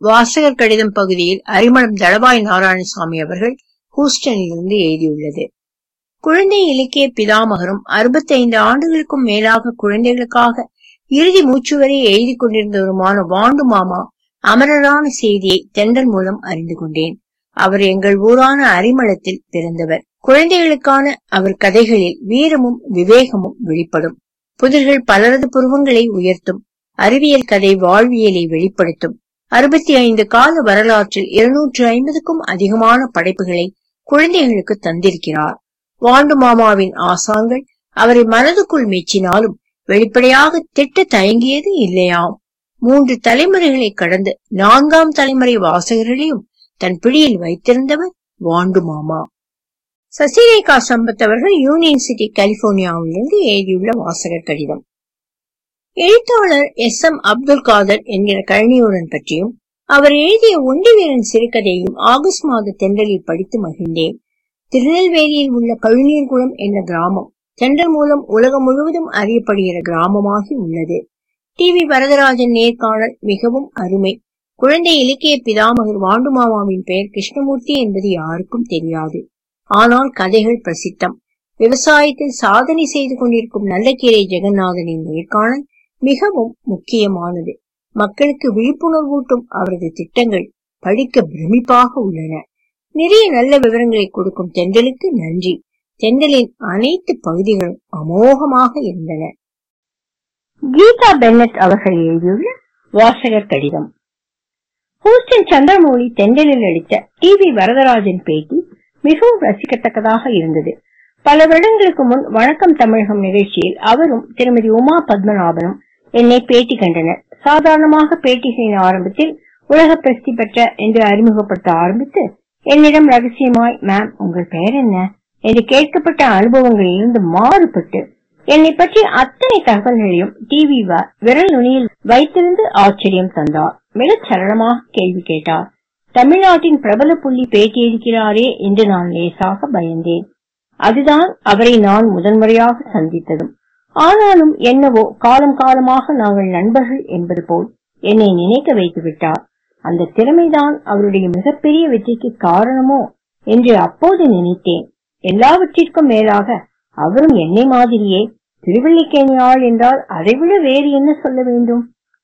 வாசகர் கடிதம் பகுதியில் அரிமளம் தளவாய் நாராயணசாமி அவர்கள் ஹூஸ்டனிலிருந்து எழுதியுள்ளது குழந்தை இலக்கிய பிதாமகரும் அறுபத்தைந்து ஆண்டுகளுக்கும் மேலாக குழந்தைகளுக்காக இறுதி மூச்சு வரை எழுதி கொண்டிருந்தவருமான வாண்டு மாமா அமரரான செய்தியை தெண்டல் மூலம் அறிந்து கொண்டேன் அவர் எங்கள் ஊரான அரிமளத்தில் பிறந்தவர் குழந்தைகளுக்கான அவர் கதைகளில் வீரமும் விவேகமும் வெளிப்படும் புதிர்கள் பலரது புருவங்களை உயர்த்தும் அறிவியல் கதை வாழ்வியலை வெளிப்படுத்தும் அறுபத்தி ஐந்து கால வரலாற்றில் இருநூற்று ஐம்பதுக்கும் அதிகமான படைப்புகளை குழந்தைகளுக்கு தந்திருக்கிறார் வாண்டு மாமாவின் ஆசான்கள் அவரை மனதுக்குள் மெச்சினாலும் வெளிப்படையாக திட்ட தயங்கியது இல்லையாம் மூன்று தலைமுறைகளை கடந்து நான்காம் தலைமுறை வாசகர்களையும் தன் பிடியில் வைத்திருந்தவர் வாண்டு மாமா சசிரேகா சம்பத் அவர்கள் யூனியன் சிட்டி கலிபோர்னியாவிலிருந்து எழுதியுள்ள வாசகர் கடிதம் எழுத்தாளர் எஸ் எம் அப்துல் காதர் என்கிற கழனியூரன் பற்றியும் அவர் எழுதிய ஒண்டி வீரன் சிறுகதையும் ஆகஸ்ட் மாத தென்றலில் படித்து மகிழ்ந்தேன் திருநெல்வேலியில் உள்ள கழுநீர்குளம் என்ற கிராமம் தென்றல் மூலம் உலகம் முழுவதும் அறியப்படுகிற கிராமமாகி உள்ளது டி வி வரதராஜன் நேர்காணல் மிகவும் அருமை குழந்தை இலக்கிய பிதாமகர் வாண்டுமாமாவின் பெயர் கிருஷ்ணமூர்த்தி என்பது யாருக்கும் தெரியாது ஆனால் கதைகள் பிரசித்தம் விவசாயத்தில் சாதனை செய்து கொண்டிருக்கும் நல்லக்கீரை ஜெகநாதனின் நேர்காணல் மிகவும் முக்கியமானது மக்களுக்கு விழிப்புணர்வூட்டும் அவரது திட்டங்கள் படிக்க பிரமிப்பாக உள்ளன நிறைய நல்ல விவரங்களை கொடுக்கும் தென்றலுக்கு நன்றி தென்றலின் அனைத்து பகுதிகளும் அமோகமாக இருந்தன கீதா பென்னட் அவர்கள் எழுதியுள்ள வாசகர் கடிதம் ஹூஸ்டன் சந்திரமௌலி தென்றலில் அளித்த டி வி வரதராஜன் பேட்டி மிகவும் ரசிக்கத்தக்கதாக இருந்தது பல வருடங்களுக்கு முன் வணக்கம் தமிழகம் நிகழ்ச்சியில் அவரும் திருமதி உமா பத்மநாபனும் என்னை பேட்டி கண்டனர் சாதாரணமாக பேட்டிகளின் ஆரம்பத்தில் உலக பிரசித்தி பெற்ற என்று அறிமுகப்படுத்த ஆரம்பித்து என்னிடம் ரகசியமாய் மேம் உங்கள் பெயர் என்ன என்று கேட்கப்பட்ட அனுபவங்களிலிருந்து மாறுபட்டு என்னை பற்றி அத்தனை தகவல்களையும் டிவி விரல் நுனியில் வைத்திருந்து ஆச்சரியம் தந்தார் மிகச் சரளமாக கேள்வி கேட்டார் தமிழ்நாட்டின் பிரபல புள்ளி பேட்டியளிக்கிறாரே என்று நான் லேசாக பயந்தேன் அதுதான் அவரை நான் முதன்முறையாக சந்தித்ததும் ஆனாலும் என்னவோ காலம் காலமாக நாங்கள் நண்பர்கள் என்பது போல் என்னை நினைக்க வைத்து விட்டார் அந்த திறமைதான் அவருடைய மிகப்பெரிய வெற்றிக்கு காரணமோ என்று அப்போது நினைத்தேன் எல்லாவற்றிற்கும் மேலாக அவரும் என்னை மாதிரியே திருவள்ளிக்கேணி ஆள் என்றால் அதைவிட வேறு என்ன சொல்ல வேண்டும்